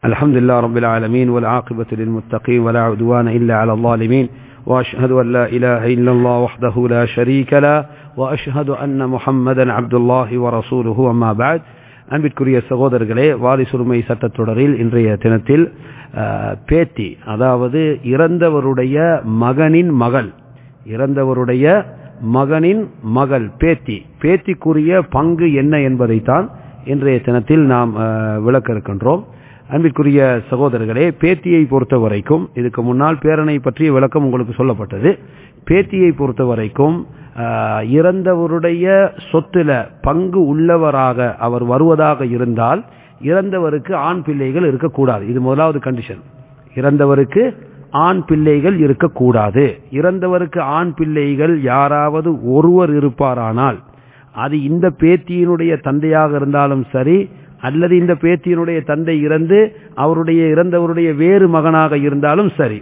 الحمد لله رب العالمين والعاقبة للمتقين ولا عدوان إلا على الظالمين وأشهد أن لا إله إلا الله وحده لا شريك له وأشهد أن محمدا عبد الله ورسوله أما بعد அன்பிற்குரிய சகோதரர்களே வாரி சுருமை சட்டத்தொடரில் இன்றைய தினத்தில் பேத்தி அதாவது இறந்தவருடைய மகனின் மகள் இறந்தவருடைய மகனின் மகள் பேத்தி பேத்திக்குரிய பங்கு என்ன என்பதைத்தான் இன்றைய தினத்தில் நாம் விளக்க இருக்கின்றோம் அன்பிற்குரிய சகோதரர்களே பேத்தியை பொறுத்த வரைக்கும் இதுக்கு முன்னால் பேரனை பற்றிய விளக்கம் உங்களுக்கு சொல்லப்பட்டது பேத்தியை பொறுத்த வரைக்கும் இறந்தவருடைய சொத்துல பங்கு உள்ளவராக அவர் வருவதாக இருந்தால் இறந்தவருக்கு ஆண் பிள்ளைகள் இருக்கக்கூடாது இது முதலாவது கண்டிஷன் இறந்தவருக்கு ஆண் பிள்ளைகள் இருக்கக்கூடாது இறந்தவருக்கு ஆண் பிள்ளைகள் யாராவது ஒருவர் இருப்பாரானால் அது இந்த பேத்தியினுடைய தந்தையாக இருந்தாலும் சரி அல்லது இந்த பேத்தியினுடைய தந்தை இறந்து அவருடைய இறந்தவருடைய வேறு மகனாக இருந்தாலும் சரி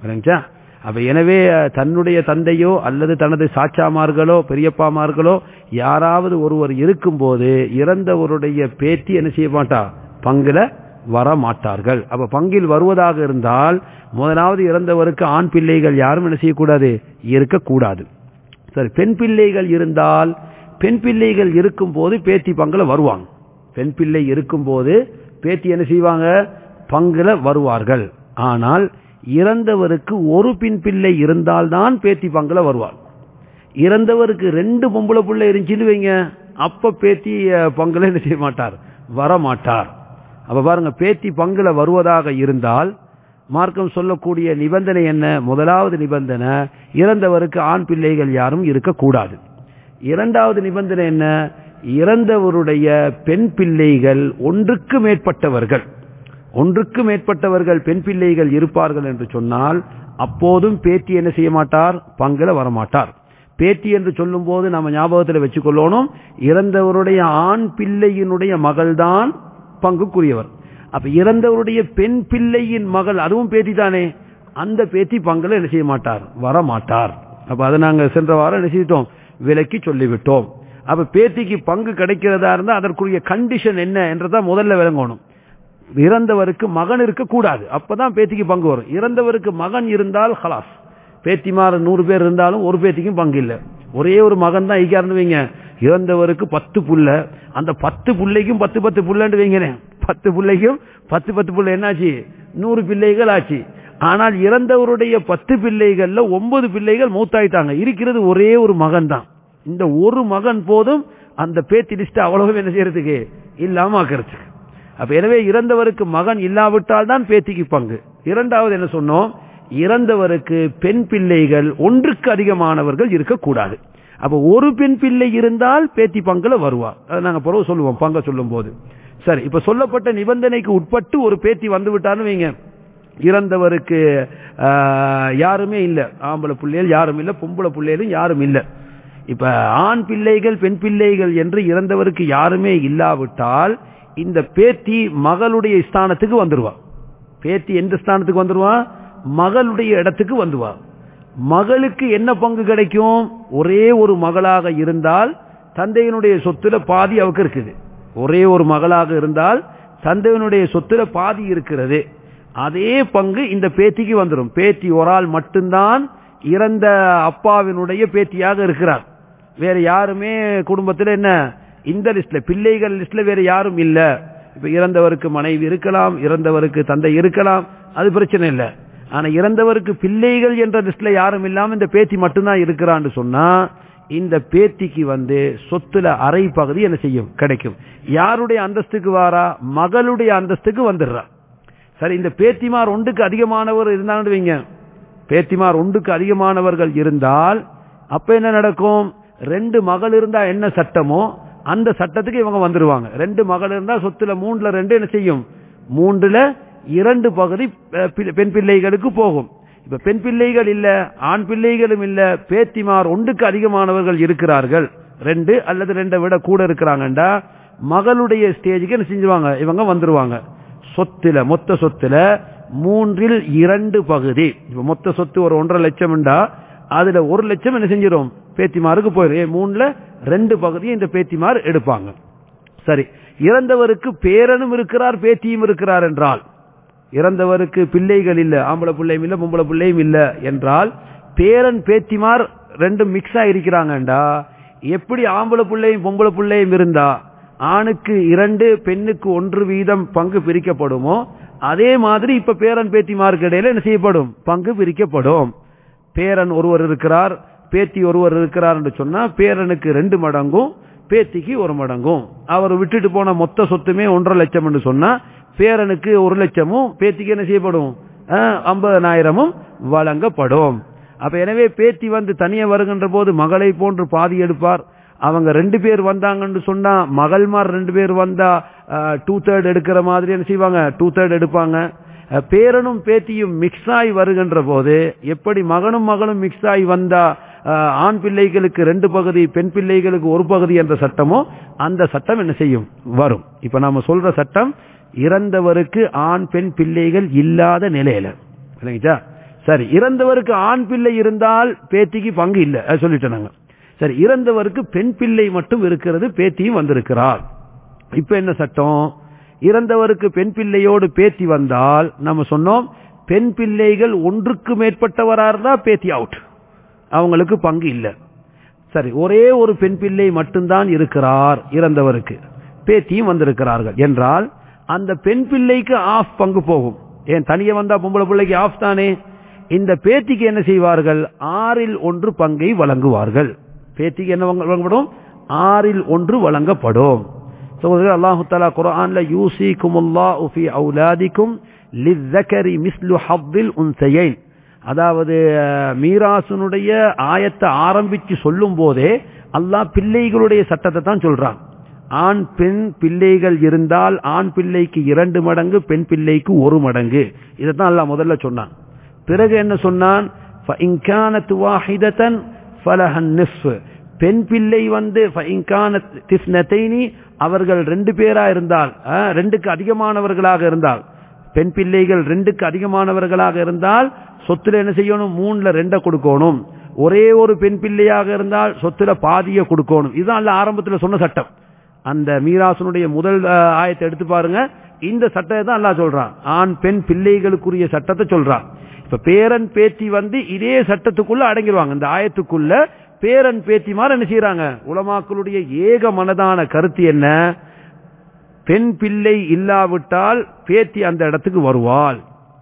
அப்ப எனவே தன்னுடைய தந்தையோ அல்லது தனது சாச்சாமார்களோ பெரியப்பாமார்களோ யாராவது ஒருவர் இருக்கும்போது இறந்தவருடைய பேத்தி என்ன செய்ய மாட்டா பங்குல வர மாட்டார்கள் அப்ப பங்கில் வருவதாக இருந்தால் முதலாவது இறந்தவருக்கு ஆண் பிள்ளைகள் யாரும் என்ன செய்யக்கூடாது இருக்கக்கூடாது சரி பெண் பிள்ளைகள் இருந்தால் பெண் பிள்ளைகள் இருக்கும் போது பேத்தி பங்குல வருவாங்க பெண் பிள்ளை இருக்கும்போது பேத்தி என்ன செய்வாங்க பங்குல வருவார்கள் ஆனால் இறந்தவருக்கு ஒரு பின் பிள்ளை இருந்தால்தான் பேத்தி பங்குல வருவார் இறந்தவருக்கு ரெண்டு பொம்பளை பிள்ளை இருந்துச்சுன்னு வைங்க அப்ப பேத்தி பங்குல என்ன செய்ய மாட்டார் வர மாட்டார் அப்ப பாருங்க பேத்தி பங்குல வருவதாக இருந்தால் மார்க்கம் சொல்லக்கூடிய நிபந்தனை என்ன முதலாவது நிபந்தனை இறந்தவருக்கு ஆண் பிள்ளைகள் யாரும் இருக்கக்கூடாது இரண்டாவது நிபந்தனை என்ன இறந்தவருடைய பெண் பிள்ளைகள் ஒன்றுக்கு மேற்பட்டவர்கள் ஒன்றுக்கு மேற்பட்டவர்கள் பெண் பிள்ளைகள் இருப்பார்கள் என்று சொன்னால் அப்போதும் பேத்தி என்ன செய்ய மாட்டார் பங்குல வரமாட்டார் பேத்தி என்று சொல்லும் போது நம்ம ஞாபகத்தில் வச்சுக்கொள்ளணும் இறந்தவருடைய ஆண் பிள்ளையினுடைய மகள்தான் பங்குக்குரியவர் அப்ப இறந்தவருடைய பெண் பிள்ளையின் மகள் அதுவும் பேத்தி தானே அந்த பேத்தி பங்குல என்ன செய்ய மாட்டார் வர மாட்டார் அப்ப அதை நாங்க சென்ற வாரம் என்ன செய்தோம் விலக்கி சொல்லிவிட்டோம் அப்ப பேத்திக்கு பங்கு கிடைக்கிறதா இருந்தா அதற்குரிய கண்டிஷன் என்ன என்றதான் முதல்ல விளங்கணும் இறந்தவருக்கு மகன் இருக்கக்கூடாது அப்பதான் பேத்திக்கு பங்கு வரும் இறந்தவருக்கு மகன் இருந்தால் ஹலாஸ் பேத்திமார் நூறு பேர் இருந்தாலும் ஒரு பேத்திக்கும் பங்கு இல்லை ஒரே ஒரு மகன் தான் ஈக்காருன்னு வைங்க இறந்தவருக்கு பத்து புள்ள அந்த பத்து பிள்ளைக்கும் பத்து பத்து புள்ளன்னு வைங்களேன் பத்து பிள்ளைக்கும் பத்து பத்து புள்ள என்னாச்சு நூறு பிள்ளைகள் ஆச்சு ஆனால் இறந்தவருடைய பத்து பிள்ளைகள்ல ஒன்பது பிள்ளைகள் மூத்தாயிட்டாங்க இருக்கிறது ஒரே ஒரு மகன் தான் இந்த ஒரு மகன் போதும் அந்த பேத்தி லிஸ்ட் அவ்வளவு என்ன செய்யறதுக்கு இல்லாம ஆக்கிறதுக்கு அப்ப எனவே இறந்தவருக்கு மகன் இல்லாவிட்டால் தான் பேத்திக்கு பங்கு இரண்டாவது என்ன சொன்னோம் இறந்தவருக்கு பெண் பிள்ளைகள் ஒன்றுக்கு அதிகமானவர்கள் இருக்கக்கூடாது அப்ப ஒரு பெண் பிள்ளை இருந்தால் பேத்தி பங்குல வருவா அதை நாங்க பிறகு சொல்லுவோம் பங்க சொல்லும் போது சரி இப்ப சொல்லப்பட்ட நிபந்தனைக்கு உட்பட்டு ஒரு பேத்தி வந்து விட்டான்னு வைங்க இறந்தவருக்கு யாருமே இல்ல ஆம்பளை பிள்ளைகள் யாரும் இல்ல பொம்பளை பிள்ளைகளும் யாரும் இல்ல இப்ப ஆண் பிள்ளைகள் பெண் பிள்ளைகள் என்று இறந்தவருக்கு யாருமே இல்லாவிட்டால் இந்த பேத்தி மகளுடைய ஸ்தானத்துக்கு வந்துருவா பேத்தி எந்த ஸ்தானத்துக்கு வந்துருவா மகளுடைய இடத்துக்கு வந்துவா மகளுக்கு என்ன பங்கு கிடைக்கும் ஒரே ஒரு மகளாக இருந்தால் தந்தையினுடைய சொத்துல பாதி அவருக்கு இருக்குது ஒரே ஒரு மகளாக இருந்தால் தந்தையினுடைய சொத்துல பாதி இருக்கிறது அதே பங்கு இந்த பேத்திக்கு வந்துடும் பேத்தி ஒரு ஆள் மட்டும்தான் இறந்த அப்பாவினுடைய பேத்தியாக இருக்கிறார் வேற யாருமே குடும்பத்தில் என்ன இந்த லிஸ்ட்ல பிள்ளைகள் லிஸ்ட்ல வேற யாரும் இல்ல இப்ப இறந்தவருக்கு மனைவி இருக்கலாம் இறந்தவருக்கு தந்தை இருக்கலாம் அது பிரச்சனை இல்ல ஆனா இறந்தவருக்கு பிள்ளைகள் என்ற லிஸ்ட்ல யாரும் இல்லாம இந்த பேத்தி மட்டும்தான் இருக்கிறான்னு சொன்னா இந்த பேத்திக்கு வந்து சொத்துல அரை பகுதி என்ன செய்யும் கிடைக்கும் யாருடைய அந்தஸ்துக்கு வாரா மகளுடைய அந்தஸ்துக்கு வந்துடுறா சரி இந்த பேத்திமார் ஒன்றுக்கு அதிகமானவர் இருந்தாங்கன்னு வைங்க பேத்திமார் ஒன்றுக்கு அதிகமானவர்கள் இருந்தால் அப்ப என்ன நடக்கும் ரெண்டு மகள் இருந்தா என்ன சட்டமோ அந்த சட்டத்துக்கு இவங்க வந்துருவாங்க ரெண்டு மகள் இருந்தா சொத்துல மூணுல ரெண்டு என்ன செய்யும் மூன்றுல இரண்டு பகுதி பெண் பிள்ளைகளுக்கு போகும் இப்ப பெண் பிள்ளைகள் இல்ல ஆண் பிள்ளைகளும் இல்ல பேத்திமார் ஒன்றுக்கு அதிகமானவர்கள் இருக்கிறார்கள் ரெண்டு அல்லது ரெண்டை விட கூட இருக்கிறாங்கண்டா மகளுடைய ஸ்டேஜுக்கு என்ன செஞ்சுவாங்க இவங்க வந்துருவாங்க சொத்துல மொத்த சொத்துல மூன்றில் இரண்டு பகுதி இப்ப மொத்த சொத்து ஒரு ஒன்றரை லட்சம்டா அதுல ஒரு லட்சம் என்ன செஞ்சிடும் பேத்திமாருக்கு போயிடும் மூணுல ரெண்டு பகுதியை இந்த பேத்திமார் எடுப்பாங்க சரி இறந்தவருக்கு பேரனும் இருக்கிறார் பேத்தியும் இருக்கிறார் என்றால் இறந்தவருக்கு பிள்ளைகள் இல்ல ஆம்பளை பிள்ளையும் இல்ல பொம்பளை பிள்ளையும் இல்ல என்றால் பேரன் பேத்திமார் ரெண்டும் மிக்ஸ் ஆயிருக்கிறாங்கண்டா எப்படி ஆம்பளை பிள்ளையும் பொம்பளை பிள்ளையும் இருந்தா ஆணுக்கு இரண்டு பெண்ணுக்கு ஒன்று வீதம் பங்கு பிரிக்கப்படுமோ அதே மாதிரி இப்ப பேரன் பேத்திமாருக்கு இடையில என்ன செய்யப்படும் பங்கு பிரிக்கப்படும் பேரன் ஒருவர் இருக்கிறார் பேத்தி ஒருவர் இருக்கிறார் என்று சொன்னா பேரனுக்கு ரெண்டு மடங்கும் பேத்திக்கு ஒரு மடங்கும் அவர் விட்டுட்டு போன மொத்த சொத்துமே ஒன்றரை லட்சம் என்று சொன்னா பேரனுக்கு ஒரு லட்சமும் பேத்திக்கு என்ன செய்யப்படும் ஐம்பதனாயிரமும் வழங்கப்படும் அப்ப எனவே பேத்தி வந்து தனியே வருகின்ற போது மகளை போன்று பாதி எடுப்பார் அவங்க ரெண்டு பேர் வந்தாங்கன்னு சொன்னா மகள்மார் ரெண்டு பேர் வந்தா டூ தேர்ட் எடுக்கிற மாதிரி என்ன செய்வாங்க டூ தேர்ட் எடுப்பாங்க அஹ், பேரனும் பேத்தியும் மிக்ஸ் ஆகி வருகின்ற போது எப்படி மகனும் மகளும் மிக்ஸ் ஆகி வந்தா அஹ், ஆண் பிள்ளைகளுக்கு ரெண்டு பகுதி பெண் பிள்ளைகளுக்கு ஒரு பகுதி என்ற சட்டமோ அந்த சட்டம் என்ன செய்யும் வரும் இப்ப நாம சொல்ற சட்டம் இறந்தவருக்கு ஆண் பெண் பிள்ளைகள் இல்லாத நிலையில இல்லைங்களா சரி இறந்தவருக்கு ஆண் பிள்ளை இருந்தால் பேத்திக்கு பங்கு இல்லை அது சொல்லிட்டோம் நாங்க சரி இறந்தவருக்கு பெண் பிள்ளை மட்டும் இருக்கிறது பேத்தியும் வந்திருக்கிறார் இப்ப என்ன சட்டம் இறந்தவருக்கு பெண் பிள்ளையோடு பேத்தி வந்தால் நம்ம சொன்னோம் பெண் பிள்ளைகள் ஒன்றுக்கு மேற்பட்டவரா இருந்தா பேத்தி அவுட் அவங்களுக்கு பங்கு இல்லை சரி ஒரே ஒரு பெண் பிள்ளை மட்டும்தான் இருக்கிறார் இறந்தவருக்கு பேத்தியும் வந்திருக்கிறார்கள் என்றால் அந்த பெண் பிள்ளைக்கு ஆஃப் பங்கு போகும் ஏன் தனியே வந்தா பொம்பளை பிள்ளைக்கு ஆஃப் தானே இந்த பேத்திக்கு என்ன செய்வார்கள் ஆறில் ஒன்று பங்கை வழங்குவார்கள் பேத்திக்கு என்ன வழங்க- வழங்கப்படும் ஆறில் ஒன்று வழங்கப்படும் சகோதரர் அல்லாஹு தாலா குர்ஆன்ல யூசிகுமுல்லாஹு ஃபீ அவுலாதிக்கும் லிஸ்ஸகரி மிஸ்லு ஹஃதில் உன்சையைன் அதாவது அஹ், மீராசுனுடைய ஆயத்தை ஆரம்பிச்சு சொல்லும் போதே அல்லாஹ் பிள்ளைகளுடைய சட்டத்தை தான் சொல்றான் ஆண் பெண் பிள்ளைகள் இருந்தால் ஆண் பிள்ளைக்கு இரண்டு மடங்கு பெண் பிள்ளைக்கு ஒரு மடங்கு இதைத்தான் அல்லாஹ் முதல்ல சொன்னான் பிறகு என்ன சொன்னான் فَإِنْ كَانَتْ وَاحِدَةً فَلَهَا النِّصْفُ பெண் பிள்ளை வந்து فَإِنْ كَانَتْ تِثْنَتَيْنِ அவர்கள் ரெண்டு பேரா இருந்தால் அஹ், ரெண்டுக்கு அதிகமானவர்களாக இருந்தால் பெண் பிள்ளைகள் ரெண்டுக்கு அதிகமானவர்களாக இருந்தால் சொத்துல என்ன செய்யணும் மூணுல ரெண்ட கொடுக்கணும் ஒரே ஒரு பெண் பிள்ளையாக இருந்தால் சொத்துல பாதிய கொடுக்கணும் இதுதான் அல்ல ஆரம்பத்துல சொன்ன சட்டம் அந்த மீராசனுடைய முதல் அஹ், ஆயத்தை எடுத்து பாருங்க இந்த சட்டத்தை தான் அல்லாஹ் சொல்றான் ஆண் பெண் பிள்ளைகளுக்குரிய சட்டத்தை சொல்றான் இப்ப பேரன் பேத்தி வந்து இதே சட்டத்துக்குள்ள அடங்கிடுவாங்க இந்த ஆயத்துக்குள்ள பேரன் பேத்திமார் என்ன செய்யறாங்க உலமாக்களுடைய ஏக மனதான கருத்து என்ன பெண் பிள்ளை இல்லாவிட்டால் பேத்தி அந்த இடத்துக்கு வருவாள்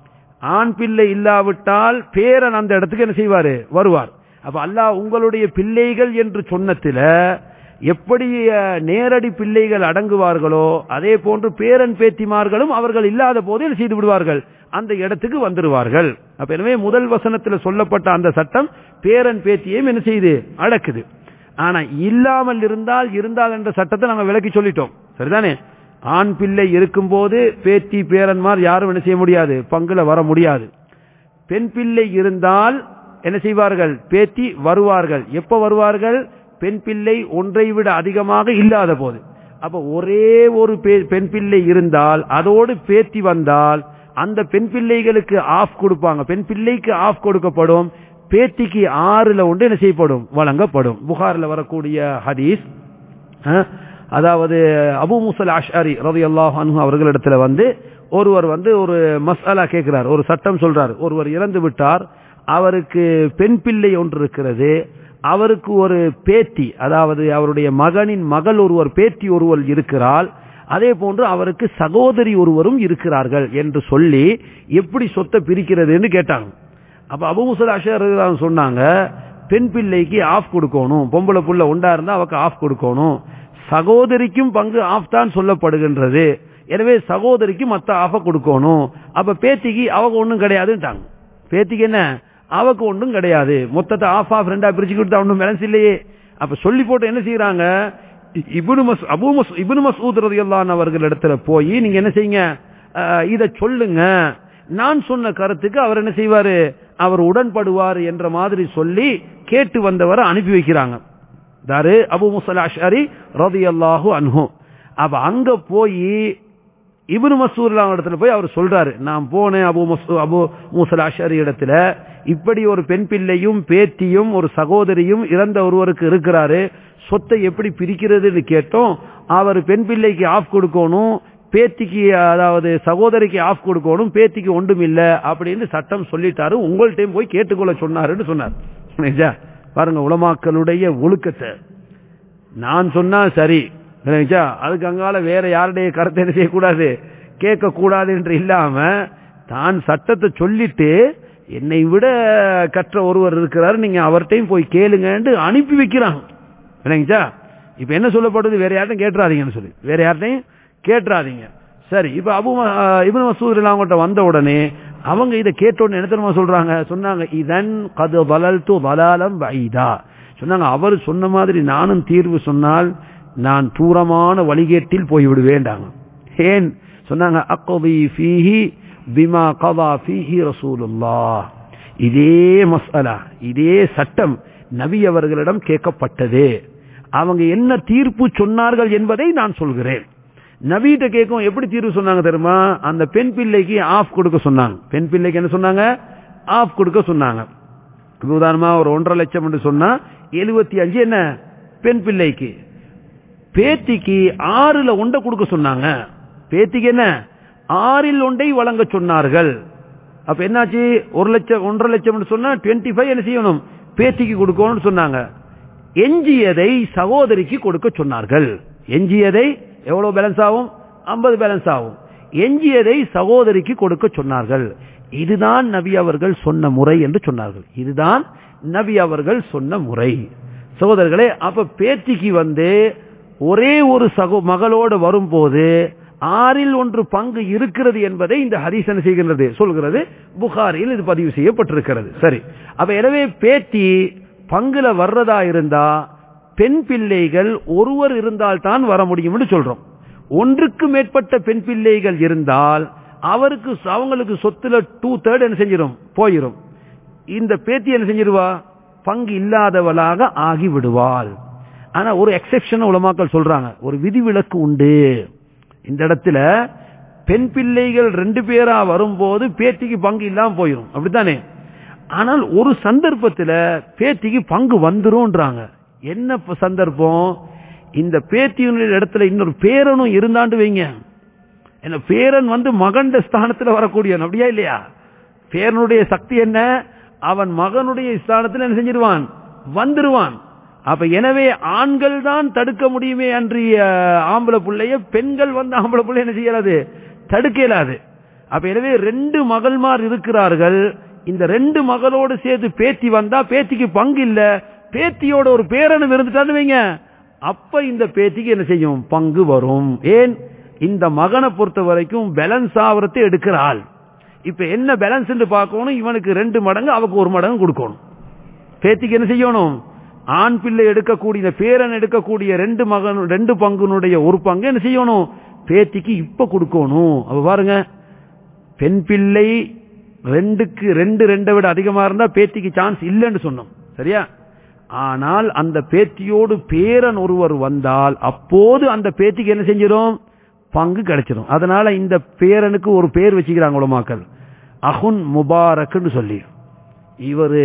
ஆண் பிள்ளை இல்லாவிட்டால் பேரன் அந்த இடத்துக்கு என்ன செய்வாரு வருவார் அப்ப அல்லாஹ் உங்களுடைய பிள்ளைகள் என்று சொன்னத்தில எப்படி அஹ், நேரடி பிள்ளைகள் அடங்குவார்களோ அதே போன்று பேரன் பேத்திமார்களும் அவர்கள் இல்லாத போது என்ன செய்து விடுவார்கள் அந்த இடத்துக்கு வந்துருவார்கள் அப்ப எனவே முதல் வசனத்தில் சொல்லப்பட்ட அந்த சட்டம் பேரன் பேத்தியையும் என்ன செய்யுது அடக்குது ஆனா இல்லாமல் இருந்தால் இருந்தால் என்ற சட்டத்தை நாங்க விலக்கி சொல்லிட்டோம் சரிதானே ஆண் பிள்ளை இருக்கும்போது பேத்தி பேரன்மார் யாரும் என்ன செய்ய முடியாது பங்குல வர முடியாது பெண் பிள்ளை இருந்தால் என்ன செய்வார்கள் பேத்தி வருவார்கள் எப்ப வருவார்கள் பெண் பிள்ளை ஒன்றை விட அதிகமாக இல்லாத போது அப்ப ஒரே ஒரு பெ- பெண் பிள்ளை இருந்தால் அதோடு பேத்தி வந்தால் அந்த பெண் பிள்ளைகளுக்கு ஆஃப் கொடுப்பாங்க பெண் பிள்ளைக்கு ஆஃப் கொடுக்கப்படும் பேத்திக்கு ஆறுல ஒன்று என்ன செய்யப்படும் வழங்கப்படும் புகார்ல வரக்கூடிய ஹதீஸ் அஹ், அதாவது அபு முசல் அஷ்அரி ரலியல்லாஹு அன்ஹு அவர்களிடத்துல வந்து ஒருவர் வந்து ஒரு மசாலா கேட்கிறார் ஒரு சட்டம் சொல்றார் ஒருவர் இறந்து விட்டார் அவருக்கு பெண் பிள்ளை ஒன்று இருக்கிறது அவருக்கு ஒரு பேத்தி அதாவது அவருடைய மகனின் மகள் ஒருவர் பேத்தி ஒருவர் இருக்கிறாள் அதே போன்று அவருக்கு சகோதரி ஒருவரும் இருக்கிறார்கள் என்று சொல்லி எப்படி சொத்தை பிரிக்கிறதுன்னு கேட்டாங்க அப்ப அபு முசல் அஷர் சொன்னாங்க பெண் பிள்ளைக்கு ஆஃப் கொடுக்கணும் பொம்பளை புள்ள உண்டா இருந்தா அவக்கு ஆஃப் கொடுக்கணும் சகோதரிக்கும் பங்கு ஆஃப் தான் சொல்லப்படுகின்றது எனவே சகோதரிக்கு மத்த ஆஃப கொடுக்கணும் அப்ப பேத்திக்கு அவங்க ஒண்ணும் கிடையாதுட்டாங்க பேத்திக்கு என்ன அவக்கு ஒன்றும் கிடையாது மொத்தத்தை ஆஃப் ஆஃப் ரெண்டா பிரிச்சு கொடுத்தா ஒன்றும் பேலன்ஸ் இல்லையே அப்ப சொல்லி போட்டு என்ன செய்யறாங்க இபுனு மஸ் அபு மஸ் இபுனு மசூத் ரதியல்லான் அவர்கள் இடத்துல போய் நீங்க என்ன செய்யுங்க அஹ், இத சொல்லுங்க நான் சொன்ன கருத்துக்கு அவர் என்ன செய்வாரு அவர் உடன்படுவார் என்ற மாதிரி சொல்லி கேட்டு வந்தவரை அனுப்பி வைக்கிறாங்க தாரு அபு முசல் அஷரி ரதியல்லாஹு அன்ஹு அப்ப அங்க போய் இப்னு மசூர் இடத்துல போய் அவர் சொல்றாரு நான் போனேன் அபு மசூ அபு மூசல் அஷரி இடத்துல இப்படி ஒரு பெண் பிள்ளையும் பேத்தியும் ஒரு சகோதரியும் இறந்த ஒருவருக்கு இருக்கிறாரு சொத்தை எப்படி பிரிக்கிறதுன்னு கேட்டோம் அவர் பெண் பிள்ளைக்கு ஆஃப் கொடுக்கணும் பேத்திக்கு அதாவது சகோதரிக்கு ஆஃப் கொடுக்கணும் பேத்திக்கு ஒன்றும் இல்ல அப்படின்னு சட்டம் சொல்லிட்டாரு உங்கள்கிட்டயும் போய் கேட்டுக்கொள்ள சொன்னாருன்னு சொன்னார் நிஜா? பாருங்க உலமாக்களுடைய ஒழுக்கத்தை நான் சொன்னா சரி நினைச்சா அதுக்கு அங்கால வேற யாருடைய கருத்தை என்ன செய்யக்கூடாது கேட்க கூடாது என்று இல்லாம தான் சட்டத்தை சொல்லிட்டு என்னை விட கற்ற ஒருவர் இருக்கிறாரு நீங்க அவர்கிட்டையும் போய் கேளுங்கன்னு அனுப்பி வைக்கிறாங்க இல்லைங்களா இப்ப என்ன சொல்லப்படுது வேற யார்ட்டையும் கேட்டுறாதீங்கன்னு சொல்லி வேற யார்ட்டையும் கேட்டுறாதீங்க சரி இப்ப அபு ம- ஆஹ் இப்னு மசூத் அவங்ககிட்ட வந்த உடனே அவங்க இதை கேட்ட உடனே என்ன தெரியுமா சொல்றாங்க சொன்னாங்க இதன் கது வளல்து வலாலம் வைதா சொன்னாங்க அவர் சொன்ன மாதிரி நானும் தீர்வு சொன்னால் நான் தூரமான வழிகேட்டில் போய் விடுவேண்டாங்க ஏன் சொன்னாங்க அக்கதி ஃபீஹி பிமா கதா ஃபீஹி ரசூலுல்லாஹ் இதே மஸ்அலா இதே சட்டம் நபி அவர்களிடம் கேட்கப்பட்டது அவங்க என்ன தீர்ப்பு சொன்னார்கள் என்பதை நான் சொல்கிறேன் நபிகிட்ட கேட்கும் எப்படி தீர்வு சொன்னாங்க தெரியுமா அந்த பெண் பிள்ளைக்கு ஆஃப் கொடுக்க சொன்னாங்க பெண் பிள்ளைக்கு என்ன சொன்னாங்க ஆஃப் கொடுக்க சொன்னாங்க இப்ப உதாரணமா ஒரு ஒன்றரை லட்சம் என்று சொன்னா எழுபத்தி அஞ்சு என்ன பெண் பிள்ளைக்கு பேத்திக்கு ஆறுல ஒன்றை கொடுக்க சொன்னாங்க பேத்திக்கு என்ன ஆறில் ஒன்றை வழங்க சொன்னார்கள் அப்ப என்னாச்சு ஒரு லட்சம் ஒன்றரை லட்சம் சொன்னா டுவெண்ட்டி ஃபைவ் என்ன செய்யணும் பேத்திக்கு கொடுக்கணும்னு சொன்னாங்க எஞ்சியதை சகோதரிக்கு கொடுக்க சொன்னார்கள் எஞ்சியதை எவ்வளவு பேலன்ஸ் ஆகும் 50 பேலன்ஸ் ஆகும் எஞ்சியதை சகோதரிக்கு கொடுக்க சொன்னார்கள் இதுதான் நபி அவர்கள் சொன்ன முறை என்று சொன்னார்கள் இதுதான் நபி அவர்கள் சொன்ன முறை சகோதரர்களே அப்ப பேத்திக்கு வந்து ஒரே ஒரு சகோ மகளோடு வரும்போது ஆறில் ஒன்று பங்கு இருக்கிறது என்பதை இந்த ஹதீஸ் என்ன செய்கின்றது சொல்கிறது புகாரில் இது பதிவு செய்யப்பட்டிருக்கிறது சரி அப்ப எனவே பேத்தி பங்குல வர்றதா இருந்தா பெண் பிள்ளைகள் ஒருவர் இருந்தால் தான் வர முடியும்னு சொல்றோம் ஒன்றுக்கு மேற்பட்ட பெண் பிள்ளைகள் இருந்தால் அவருக்கு அவங்களுக்கு சொத்துல டூ தேர்ட் என்ன செஞ்சிடும் போயிரும் இந்த பேத்தி என்ன செஞ்சிருவா பங்கு இல்லாதவளாக ஆகி விடுவாள் ஆனா ஒரு எக்ஸெப்ஷன் உலமாக்கள் சொல்றாங்க ஒரு விதிவிலக்கு உண்டு இந்த இடத்துல பெண் பிள்ளைகள் ரெண்டு பேரா வரும்போது பேத்திக்கு பங்கு இல்லாம போயிரும் அப்படித்தானே ஆனால் ஒரு சந்தர்ப்பத்துல பேத்திக்கு பங்கு வந்துரும்ன்றாங்க என்ன ப- சந்தர்ப்பம் இந்த பேத்தியினுடைய இடத்துல இன்னொரு பேரனும் இருந்தாண்டு வைங்க என்ன பேரன் வந்து மகண்ட ஸ்தானத்துல வரக்கூடியவன் அப்படியா இல்லையா பேரனுடைய சக்தி என்ன அவன் மகனுடைய ஸ்தானத்தில் என்ன செஞ்சிருவான் வந்துருவான் அப்ப எனவே ஆண்கள் தான் தடுக்க முடியுமே அன்றைய ஆம்பளை பிள்ளைய பெண்கள் வந்து ஆம்பளை பிள்ளை என்ன செய்யலாது தடுக்க இயலாது அப்ப எனவே ரெண்டு மகள்மார் இருக்கிறார்கள் இந்த ரெண்டு மகளோடு சேர்த்து பேத்தி வந்தா பேத்திக்கு பங்கு இல்ல பேத்தியோட ஒரு பேரனும் இருந்துட்டான்னு வைங்க அப்ப இந்த பேத்திக்கு என்ன செய்யும் பங்கு வரும் ஏன் இந்த மகனை பொறுத்த வரைக்கும் பேலன்ஸ் ஆவரத்தை எடுக்கிற ஆள் இப்ப என்ன பேலன்ஸ் பார்க்கணும் இவனுக்கு ரெண்டு மடங்கு அவக்கு ஒரு மடங்கு கொடுக்கணும் பேத்திக்கு என்ன செய்யணும் ஆண் பிள்ளை எடுக்கக்கூடிய இந்த பேரன் எடுக்கக்கூடிய ரெண்டு மகன் ரெண்டு பங்குனுடைய ஒரு பங்கு என்ன செய்யணும் பேத்திக்கு இப்ப கொடுக்கணும் அப்ப பாருங்க பெண் பிள்ளை ரெண்டுக்கு ரெண்டு ரெண்டை விட அதிகமா இருந்தா பேத்திக்கு சான்ஸ் இல்லைன்னு சொன்னோம் சரியா ஆனால் அந்த பேத்தியோடு பேரன் ஒருவர் வந்தால் அப்போது அந்த பேத்திக்கு என்ன செஞ்சிடும் பங்கு கிடைச்சிடும் அதனால இந்த பேரனுக்கு ஒரு பேர் வச்சுக்கிறாங்க உலமாக்கள் அஹுன் முபாரக்னு சொல்லி இவரு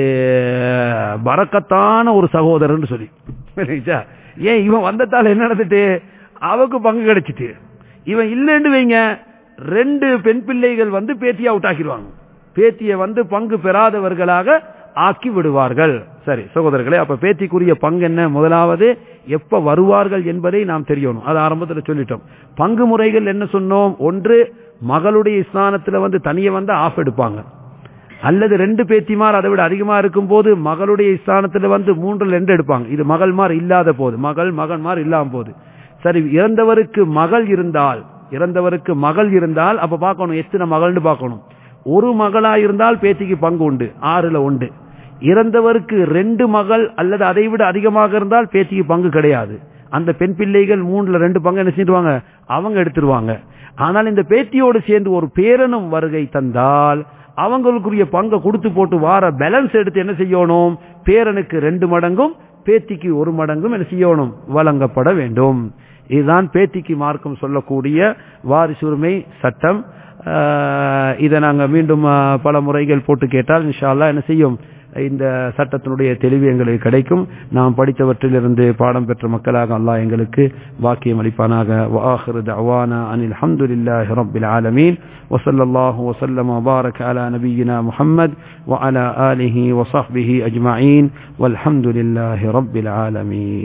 பறக்கத்தான ஒரு சகோதரன் சொல்லி புரியுதா? ஏன் இவன் வந்ததால என்ன நடந்துட்டு அவக்கு பங்கு கிடைச்சிட்டு இவன் இல்லைன்னு வைங்க ரெண்டு பெண் பிள்ளைகள் வந்து பேத்தியை அவுட் ஆக்கிடுவாங்க பேத்தியை வந்து பங்கு பெறாதவர்களாக ஆக்கி விடுவார்கள் சரி சகோதரர்களே அப்ப பேத்திக்குரிய பங்கு என்ன முதலாவது எப்ப வருவார்கள் என்பதை நாம் தெரியணும் அது ஆரம்பத்தில் சொல்லிட்டோம் பங்கு முறைகள் என்ன சொன்னோம் ஒன்று மகளுடைய ஸ்நானத்துல வந்து தனியே வந்து ஆஃப் எடுப்பாங்க அல்லது ரெண்டு பேத்திமார் அதை விட அதிகமா இருக்கும் போது மகளுடைய ஸ்தானத்துல வந்து மூன்றில் ரெண்டு எடுப்பாங்க இது மகள்மார் இல்லாத போது மகள் மகன்மார் இல்லாம போது சரி இறந்தவருக்கு மகள் இருந்தால் இறந்தவருக்கு மகள் இருந்தால் அப்ப பார்க்கணும் எத்தனை மகள்னு பார்க்கணும் ஒரு மகளா இருந்தால் பேத்திக்கு பங்கு உண்டு ஆறுல உண்டு இறந்தவருக்கு ரெண்டு மகள் அல்லது அதை விட அதிகமாக இருந்தால் பேத்திக்கு பங்கு கிடையாது அந்த பெண் பிள்ளைகள் மூணுல ரெண்டு பங்கு என்ன செஞ்சிருவாங்க அவங்க எடுத்துருவாங்க ஆனால் இந்த பேத்தியோடு சேர்ந்து ஒரு பேரனும் வருகை தந்தால் அவங்களுக்குரிய பங்கை கொடுத்து போட்டு வார பேலன்ஸ் எடுத்து என்ன செய்யணும் பேரனுக்கு ரெண்டு மடங்கும் பேத்திக்கு ஒரு மடங்கும் என்ன செய்யணும் வழங்கப்பட வேண்டும் இதுதான் பேத்திக்கு மார்க்கம் சொல்லக்கூடிய வாரிசுரிமை சட்டம் ஆஹ், இதை நாங்க மீண்டும் ஆஹ், பல முறைகள் போட்டு கேட்டால் இன்ஷா அல்லாஹ் என்ன செய்யும் இந்த சட்டத்தினுடைய தெளிவு எங்களுக்கு கிடைக்கும் நாம் படித்தவற்றிலிருந்து பாடம் பெற்ற மக்களாக அல்லாஹ் எங்களுக்கு வாக்கியம் அளிப்பானாக وآخر دعوانا أن الحمد لله رب العالمين وصلى الله وسلم وبارك على نبينا محمد وعلى آله وصحبه أجمعين والحمد لله رب العالمين